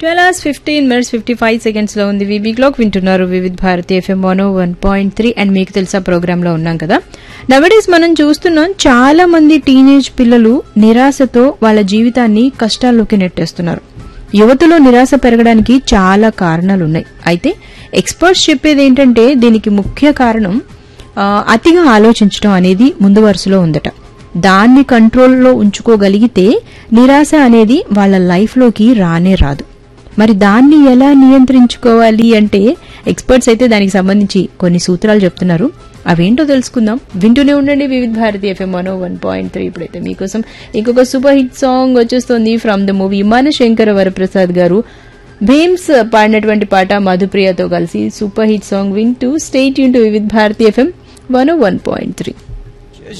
twelve hours fifteen minutes fifty five seconds లో ఉంది వివి క్లాక్ వింటున్నారు Vividh Bharati F M one one point three and మీకు తెలుసా ప్రోగ్రామ్ లో ఉన్నాం కదా నవడేస్ మనం చూస్తున్నాం చాలా మంది టీనేజ్ పిల్లలు నిరాశతో వాళ్ళ జీవితాన్ని కష్టాల్లోకి నెట్టేస్తున్నారు యువతలో నిరాశ పెరగడానికి చాలా కారణాలు ఉన్నాయి అయితే ఎక్స్పర్ట్స్ చెప్పేది ఏంటంటే దీనికి ముఖ్య కారణం ఆ, అతిగా ఆలోచించడం అనేది ముందు వరుసలో ఉందట దాన్ని కంట్రోల్లో ఉంచుకోగలిగితే నిరాశ అనేది వాళ్ళ లైఫ్లోకి రానే రాదు మరి దాన్ని ఎలా నియంత్రించుకోవాలి అంటే ఎక్స్పర్ట్స్ అయితే దానికి సంబంధించి కొన్ని సూత్రాలు చెప్తున్నారు అవేంటో తెలుసుకుందాం వింటూనే ఉండండి వివిధ భారతి ఎఫ్ఎం మనో వన్ పాయింట్ త్రీ ఇప్పుడైతే మీకోసం ఇంకొక సూపర్ హిట్ సాంగ్ వచ్చేస్తుంది ఫ్రమ్ ద మూవీ మన శంకర వరప్రసాద్ గారు భీమ్స్ పాడినటువంటి పాట మధుప్రియతో కలిసి సూపర్ హిట్ సాంగ్ వింటూ స్టేట్ యూన్ to Vividh Bharati F M one one point three